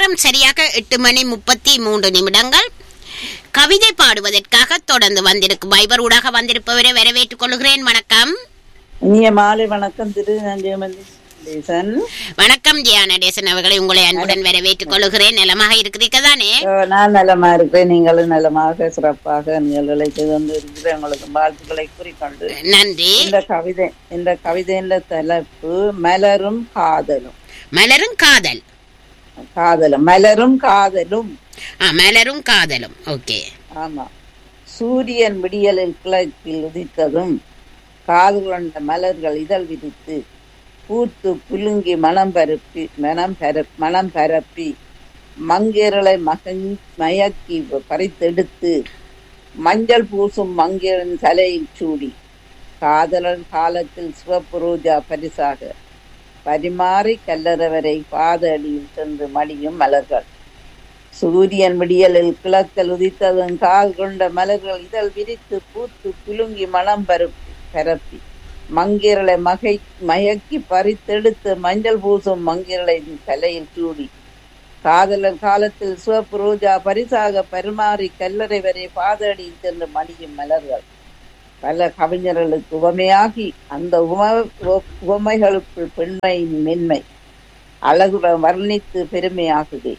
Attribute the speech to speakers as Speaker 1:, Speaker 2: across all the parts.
Speaker 1: நேரம் சரியாக எட்டு மணி முப்பத்தி மூன்று நிமிடங்கள் கவிதை பாடுவதற்காக தொடர்ந்து வந்திருக்கும் வைபர் ஊடாக வந்திருப்பவரை வரவேற்றுக் கொள்கிறேன் வணக்கம்
Speaker 2: இனிய மாலை வணக்கம் திரு நஞ்சமந்தி தேசன்
Speaker 1: வணக்கம் ஜியானடேசன் அவர்களை உங்களை அன்புடன் வரவேற்றுக் கொள்கிறேன் நலமாக இருக்கிறீர்கள் தானே
Speaker 2: அஹ் நான் நலமா இருக்கிறேன் நீங்களும் நலமாக சிறப்பாக நிகழ்வுகளை செய்து வந்து இருக்கிற உங்களுக்கு வாழ்த்துக்களை கூறிக்கொண்டு
Speaker 1: நன்றி
Speaker 2: இந்த கவிதை இந்த கவிதையின் தலைப்பு மலரும் காதலும்
Speaker 1: மலரும் காதல்
Speaker 2: காதலும் மலரும் காதலும்
Speaker 1: ஆ மலரும் காதலும் ஓகே
Speaker 2: ஆமா சூரியன் விடியலில் கிழக்கில் உதித்ததும் காது கொண்ட மலர்கள் இதழ் விரித்து பூத்து குலுங்கி மனம் பரப்பி மனம் பர மனம் பரப்பி மங்கேரலை மகன் மயக்கி பறித்தெடுத்து மஞ்சள் பூசும் மங்கேரன் தலையில் சூடி காதலர் காலத்தில் சிவப்பு ரோஜா பரிசாக பரிமாறி கல்லறவரை பாத அடியில் சென்று மடியும் மலர்கள் சூரியன் விடியலில் கிழக்கல் உதித்ததும் கால் கொண்ட மலர்கள் இதழ் விரித்து பூத்து குலுங்கி மனம் பரப்பி பரப்பி மங்கிரலை மகை மயக்கி பறித்தெடுத்து மஞ்சள் பூசும் மங்கிரலை தலையில் சூடி காதலர் காலத்தில் சிவப்பு ரோஜா பரிசாக பரிமாறி கல்லறை வரை பாதடியில் சென்று மடியும் மலர்கள் பல கவிஞர்களுக்கு உவமையாகி அந்த உம உவமைகளுக்குள் பெண்மையின் மென்மை அழகுற வர்ணித்து பெருமையாகுதே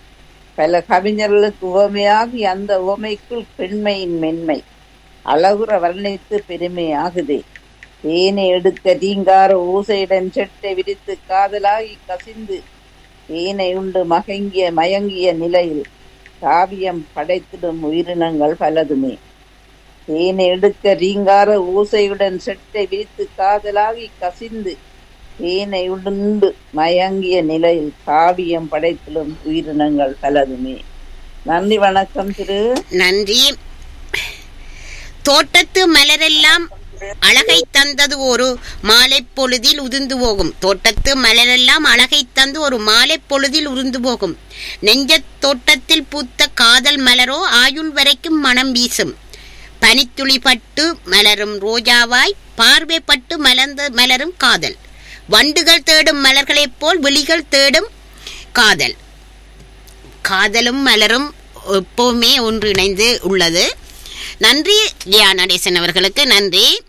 Speaker 2: பல கவிஞர்களுக்கு உவமையாகி அந்த உவமைக்குள் பெண்மையின் மென்மை அழகுற வர்ணித்து பெருமையாகுதே தேனை எடுக்க தீங்கார ஊசையுடன் செட்டை விரித்து காதலாகி கசிந்து தேனை உண்டு மகங்கிய மயங்கிய நிலையில் காவியம் படைத்திடும் உயிரினங்கள் பலதுமே தேனை எடுக்க ரீங்கார ஊசையுடன் செட்டை விரித்து காதலாகி கசிந்து தேனை உண்டு மயங்கிய நிலையில் காவியம் படைத்திடும் உயிரினங்கள் பலதுமே நன்றி வணக்கம் திரு
Speaker 1: நன்றி தோட்டத்து மலரெல்லாம் அழகை தந்தது ஒரு மாலை பொழுதில் உதிர்ந்து போகும் தோட்டத்து மலரெல்லாம் அழகை தந்து ஒரு மாலை பொழுதில் உதிர்ந்து போகும் நெஞ்ச தோட்டத்தில் பூத்த காதல் மலரோ ஆயுள் வரைக்கும் மனம் வீசும் பனித்துளி பட்டு மலரும் ரோஜாவாய் பார்வை பட்டு மலர்ந்த மலரும் காதல் வண்டுகள் தேடும் மலர்களைப் போல் விழிகள் தேடும் காதல் காதலும் மலரும் எப்பவுமே ஒன்றிணைந்து உள்ளது நன்றி ஜியா நடேசன் அவர்களுக்கு நன்றி